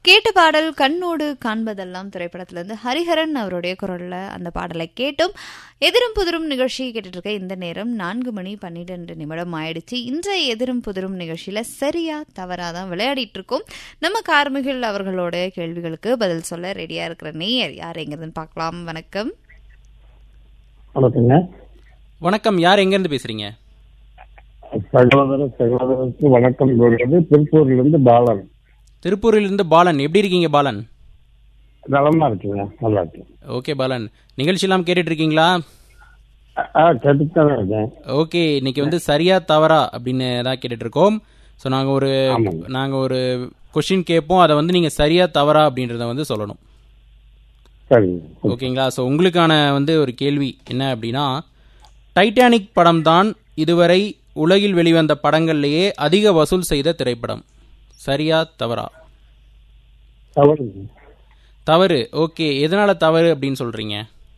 கேட்ட பாடல் கண்ணோடு காண்பதெல்லாம் திரைப்படத்திலிருந்து ஹரிஹரன் அவருடைய குரல்ல அந்த பாடலை கேட்டும் எதிரும் புதிரும் நிகழ்ச்சி கேட்டுட்டு இருக்க இந்த நேரம் நான்கு மணி பன்னிரெண்டு நிமிடம் ஆயிடுச்சு இன்றைய எதிரும் புதிரும் நிகழ்ச்சியில சரியா தவறா தான் விளையாடிட்டு இருக்கோம் நம்ம கார்மிகள் அவர்களோட கேள்விகளுக்கு பதில் சொல்ல ரெடியா இருக்கிற நேயர் யார் எங்கிறதுன்னு பார்க்கலாம் வணக்கம் வணக்கங்க வணக்கம் யார் எங்கேருந்து பேசுறீங்க சகோதர சகோதரருக்கு வணக்கம் கூறுவது திருப்பூர்ல இருந்து பாலன் திருப்பூரிலிருந்து பாலன் எப்படி இருக்கீங்க பாலன் நலமா இருக்குங்க நல்லா இருக்கு ஓகே பாலன் நிகழ்ச்சியெல்லாம் கேட்டுட்டு இருக்கீங்களா ஆ கேட்டுட்டு தான் இருக்கேன் ஓகே இன்னைக்கு வந்து சரியா தவறா அப்படின்னு தான் கேட்டுட்டு இருக்கோம் ஸோ நாங்கள் ஒரு ஆமாங்க. நாங்கள் ஒரு கொஷின் கேட்போம் அதை வந்து நீங்கள் சரியா தவறா அப்படின்றத வந்து சொல்லணும் சரிங்க ஓகேங்களா ஸோ உங்களுக்கான வந்து ஒரு கேள்வி என்ன அப்படின்னா டைட்டானிக் படம் தான் இதுவரை உலகில் வெளிவந்த படங்கள்லேயே அதிக வசூல் செய்த திரைப்படம் சரியா தவறா தவறுங்க தவறு ஓகே எதனால தவறு அப்படின்னு சொல்றீங்க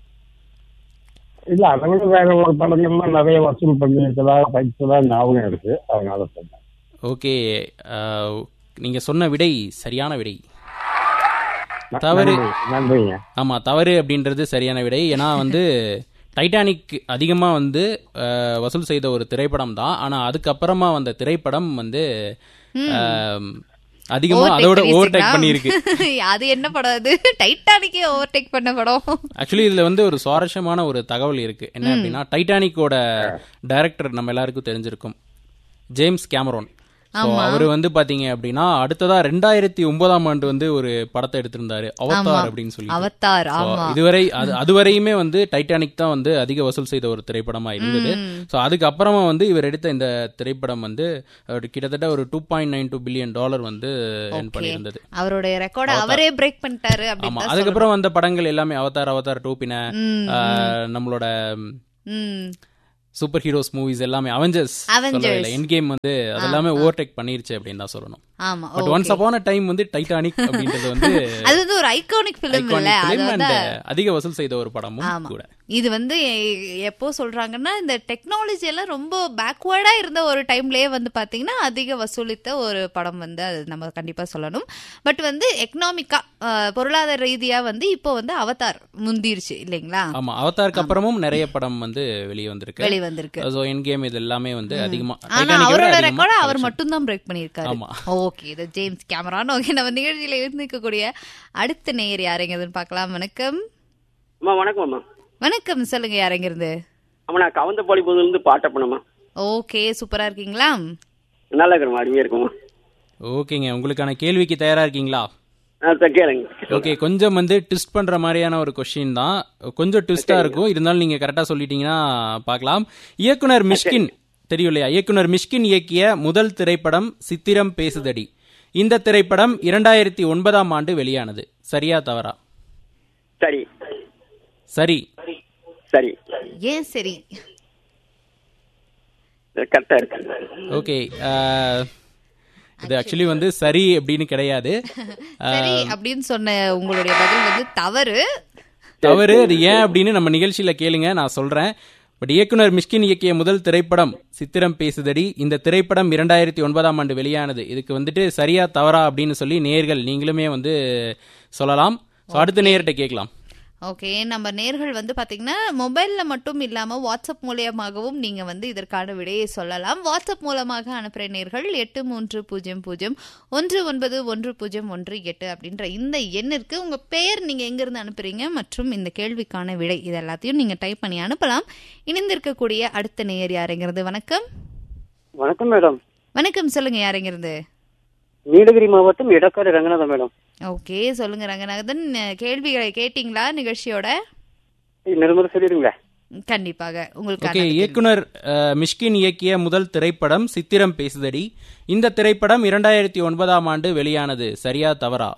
இல்ல அதை விட வேற ஒரு படங்கள்லாம் நிறைய வசூல் பண்ணியிருக்கதா படிச்சதா ஞாபகம் இருக்கு அதனால சொன்னேன் ஓகே அஹ், நீங்க சொன்ன விடை சரியான விடை தவறு. நன்றி, நன்றிங்க ஆமா தவறு அப்படின்றது சரியான விடை ஏன்னா வந்து டைட்டானிக் அதிகமா வந்து அஹ், வசூல் செய்த ஒரு திரைப்படம் தான் ஆனா அதுக்கப்புறமா வந்த திரைப்படம் வந்து அஹ், அதிகமா அதோட ஓவர்டேக் பண்ணியிருக்கு அது என்ன படம் அது டைட்டானிக்கே ஓவர்டேக் பண்ண படம் ஆக்சுவலி இதுல வந்து ஒரு சுவாரஸ்யமான ஒரு தகவல் இருக்கு என்ன அப்படின்னா டைட்டானிக்கோட டைரக்டர் நம்ம எல்லாருக்கும் தெரிஞ்சிருக்கும் ஜேம்ஸ் கேமரோன் So, அவரு வந்து பாத்தீங்க அப்படின்னா அடுத்ததா ரெண்டாயிரத்தி ஒன்பதாம் ஆண்டு வந்து ஒரு படத்தை எடுத்திருந்தாரு அவதார் அப்படின்னு சொல்லி அவத்தார் So, ஆமா இதுவரை அது அதுவரையுமே வந்து டைட்டானிக் தான் வந்து அதிக வசூல் செய்த ஒரு திரைப்படமா இருந்தது ஸோ அதுக்கப்புறமா வந்து இவர் எடுத்த இந்த திரைப்படம் வந்து ஒரு கிட்டத்தட்ட ஒரு two point nine two billion dollar வந்து earn பண்ணியிருந்தது அவருடைய ரெக்கார்ட அவரே பிரேக் பண்ணிட்டாரு ஆமா அப்படின்னு தான் அதுக்கப்புறம் வந்த படங்கள் எல்லாமே அவதார் அவதார் டூ பின்ன ம், ஆஹ், நம்மளோட ம் சூப்பர் ஹீரோஸ் மூவிஸ் எல்லாமே அவெஞ்சர்ஸ் Avengers. என் கேம் வந்து அதெல்லாமே ஓவர்டேக் பண்ணிருச்சு அப்படின்னு தான் சொல்லணும் ஆமா பட் ஒன்ஸ் அப்பான டைம் வந்து டைட்டானிக் அப்படின்றது வந்து அது வந்து ஒரு ஐகானிக் பிலிம் இல்ல iconic அது film வந்து and அதிக வசூல் செய்த ஒரு படமும் ஆமா. கூட இது வந்து எ- எப்போ சொல்றாங்கன்னா இந்த டெக்னாலஜி எல்லாம் ரொம்ப பேக்வேர்டா இருந்த ஒரு டைம்லயே வந்து பாத்தீங்கன்னா அதிக வசூலித்த ஒரு படம் வந்து அது நம்ம கண்டிப்பா சொல்லணும் பட் வந்து எக்கனாமிக்கா பொருளாதார ரீதியா வந்து இப்போ வந்து அவதார் முந்திருச்சு இல்லைங்களா ஆமா அவதாருக்கு அப்புறமும் நிறைய படம் வந்து வெளியே வந்திருக்கு வெளி வந்திருக்கு ஸோ என் கேம் இது எல்லாமே வந்து அதிகமா ஆனா Titanic விட அவரோட அதிகமா ரெக்கார்ட அவர் collection. மட்டும் தான் பிரேக் பண்ணிருக்காரு ஆமா. ஓகே இது ஜேம்ஸ் கேமரான் ஓகே நம்ம நிகழ்ச்சியில இருந்துக்கக்கூடிய அடுத்த நேயர் யாருங்கிறதுன்னு பார்க்கலாம் வணக்கம் அம்மா வணக்கம் அம்மா வணக்கம் சொல்லுங்க யாருங்கிறது அம்மா நான் கவந்தப்பாடி இருந்து பாட்டப்பனம்மா ஓகே சூப்பரா இருக்கீங்களா நல்லா இருக்கிறோம் அருமையா இருக்குமா ஓகேங்க உங்களுக்கான கேள்விக்கு தயாரா இருக்கீங்களா கேளுங்க ஓகே கொஞ்சம் வந்து ட்விஸ்ட் பண்ற மாதிரியான ஒரு கொஸ்டின் தான் கொஞ்சம் ட்விஸ்டா இருக்கும் இருந்தாலும் நீங்க கரெக்டா சொல்லிட்டீங்கன்னா பார்க்கலாம் இயக்குனர் மிஷ்கின் தெரியும் இல்லையா இயக்குனர் மிஷ்கின் இயக்கிய முதல் திரைப்படம் சித்திரம் பேசுதடி இந்த திரைப்படம் இரண்டாயிரத்தி ஒன்பதாம் ஆண்டு வெளியானது சரியா தவறா சரி சரி சரி ஏன் சரி கரெக்டா இருக்கு ஓகே இது ஆக்சுவலி வந்து சரி அப்படின்னு கிடையாது சரி அப்படின்னு சொன்ன உங்களுடைய பதில் வந்து தவறு தவறு அது ஏன் அப்படின்னு நம்ம நிகழ்ச்சியில கேளுங்க நான் சொல்றேன் பட் இயக்குனர் மிஷ்கின் இயக்கிய முதல் திரைப்படம் சித்திரம் பேசுதடி இந்த திரைப்படம் இரண்டாயிரத்தி ஒன்பதாம் ஆண்டு வெளியானது இதுக்கு வந்துட்டு சரியா தவறா அப்படின்னு சொல்லி நேர்கள் நீங்களுமே வந்து சொல்லலாம் So, அடுத்த நேர்கிட்ட கேட்கலாம் ஓகே நம்ம நேர்கள் வந்து பாத்தீங்கன்னா மொபைல்ல மட்டும் இல்லாம வாட்ஸ்அப் மூலியமாகவும் நீங்க வந்து இதற்கான விடையை சொல்லலாம் வாட்ஸ்அப் மூலமாக அனுப்புற நேர்கள் எட்டு மூன்று பூஜ்ஜியம் பூஜ்ஜியம் ஒன்று ஒன்பது ஒன்று பூஜ்ஜியம் ஒன்று எட்டு அப்படின்ற இந்த எண்ணிற்கு உங்க பெயர் நீங்க எங்க இருந்து அனுப்புறீங்க மற்றும் இந்த கேள்விக்கான விடை இது எல்லாத்தையும் நீங்க டைப் பண்ணி அனுப்பலாம் இணைந்திருக்கக்கூடிய அடுத்த நேயர் யாருங்கிறது வணக்கம் வணக்கம் மேடம் வணக்கம் சொல்லுங்க யாருங்கிறது நீலகிரி மாவட்டம் எடக்காடு ரங்கநாதன் மேடம் ஓகே சொல்லுங்க ரங்கநாதன் கேள்விகளை கேட்டீங்களா நிகழ்ச்சியோட நிர்மலை சொல்லிடுங்களே கண்டிப்பாக ஓகே உங்களுக்கு இயக்குனர் அஹ், மிஷ்கின் இயக்கிய முதல் திரைப்படம் சித்திரம் பேசுதடி இந்த திரைப்படம் இரண்டாயிரத்தி ஒன்பதாம் ஆண்டு வெளியானது சரியா தவறா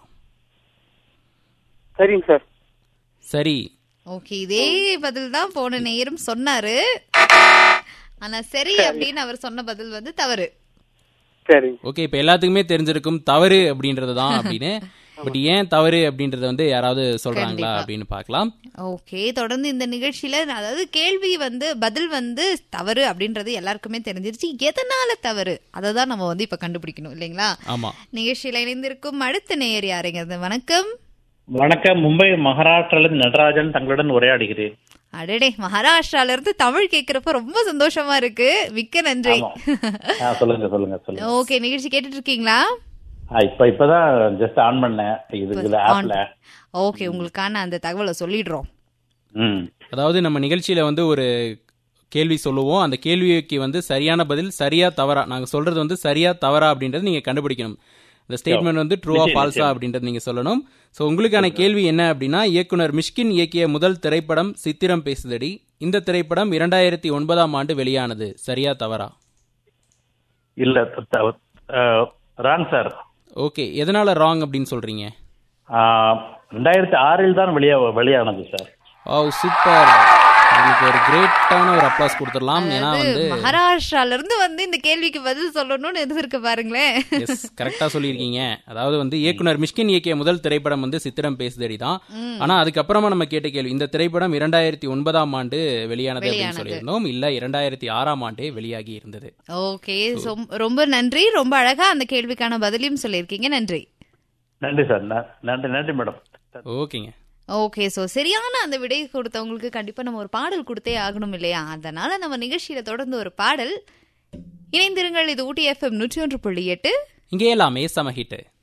சரிங்க சார் சரி ஓகே இதே பதில் தான் போன நேரம் சொன்னாரு ஆனா சரி அப்படின்னு அவர் சொன்ன பதில் வந்து தவறு சரிங்க ஓகே இப்ப எல்லாத்துக்குமே தெரிஞ்சிருக்கும் தவறு அப்படின்றது தான் அப்படின்னு பட் ஏன் தவறு அப்படின்றத வந்து யாராவது சொல்றாங்களா கண்டிப்பா. அப்படின்னு பார்க்கலாம் ஓகே தொடர்ந்து இந்த நிகழ்ச்சியில அதாவது கேள்வி வந்து பதில் வந்து தவறு அப்படின்றது எல்லாருக்குமே தெரிஞ்சிருச்சு எதனால தவறு அதை தான் நம்ம வந்து இப்ப கண்டுபிடிக்கணும் இல்லைங்களா ஆமா நிகழ்ச்சியில இணைந்திருக்கும் அடுத்த நேயர் யாருங்க வணக்கம் வணக்கம் மும்பை மகாராஷ்டிரால நடராஜன் தங்களுடன் உரையாடுகிறேன் அடடே மகாராஷ்டிரால இருந்து தமிழ் கேக்குறப்ப ரொம்ப சந்தோஷமா இருக்கு மிக்க நன்றி ஆமா. ஆ, சொல்லுங்க சொல்லுங்க சொல்லுங்க ஓகே நிகழ்ச்சி கேட்டுட்டு இருக்கீங்களா ஆ, இப்ப இப்பதான் ஜஸ்ட் ஆன் பண்ணேன் இது இதுல ஆப்ல ஓகே உங்களுக்கான அந்த தகவலை சொல்லிடுறோம் ம் அதாவது நம்ம நிகழ்ச்சியில வந்து ஒரு கேள்வி சொல்லுவோம் அந்த கேள்விக்கு வந்து சரியான பதில் சரியா தவறா நாங்க சொல்றது வந்து சரியா தவறா அப்படின்றது நீங்க கண்டுபிடிக்கணும் இந்த ஸ்டேட்மெண்ட் வந்து ட்ரூவா நிச்சயம், ஃபால்ஸா அப்படின்றது நீங்க சொல்லணும் ஸோ உங்களுக்கான கேள்வி என்ன அப்படின்னா இயக்குனர் மிஷ்கின் இயக்கிய முதல் திரைப்படம் சித்திரம் பேசுதடி இந்த திரைப்படம் இரண்டாயிரத்தி ஒன்பதாம் ஆண்டு வெளியானது சரியா தவறா இல்ல ராங் சார் ஓகே எதனால ராங் அப்படின்னு சொல்றீங்க ரெண்டாயிரத்தி ஆறில் தான் வெளியா வெளியானது சார் ஓ சூப்பர் உங்களுக்கு ஒரு கிரேட்டான ஒரு அப்ளாஸ் கொடுத்துடலாம் ஏன்னா வந்து மகாராஷ்டிரால இருந்து வந்து இந்த கேள்விக்கு பதில் சொல்லணும்னு இருந்திருக்கு பாருங்களேன் எஸ் கரெக்டா சொல்லியிருக்கீங்க அதாவது வந்து இயக்குனர் மிஷ்கின் இயக்கிய முதல் திரைப்படம் வந்து சித்திரம் பேசுதடி தான் ஆனா அதுக்கப்புறமா நம்ம கேட்ட கேள்வி இந்த திரைப்படம் இரண்டாயிரத்தி ஒன்பதாம் ஆண்டு வெளியானது அப்படின்னு வெளியானது. சொல்லியிருந்தோம் இல்ல இரண்டாயிரத்தி ஆறாம் ஆண்டே வெளியாகி இருந்தது ஓகே ரொம்ப நன்றி ரொம்ப அழகா அந்த கேள்விக்கான பதிலையும் சொல்லியிருக்கீங்க நன்றி நன்றி சார் ந- நன்றி நன்றி மேடம் ஓகேங்க ஓகே சோ சரியான அந்த விடை கொடுத்தவங்களுக்கு கண்டிப்பா நம்ம ஒரு பாடல் கொடுத்தே ஆகணும் இல்லையா அதனால நம்ம நிகழ்ச்சியில தொடர்ந்து ஒரு பாடல் இணைந்திருங்கள் இது ஊட்டி எஃப்எம் நூற்றி ஒன்று புள்ளி எட்டு இங்கே எல்லாமே சமஹிட்டு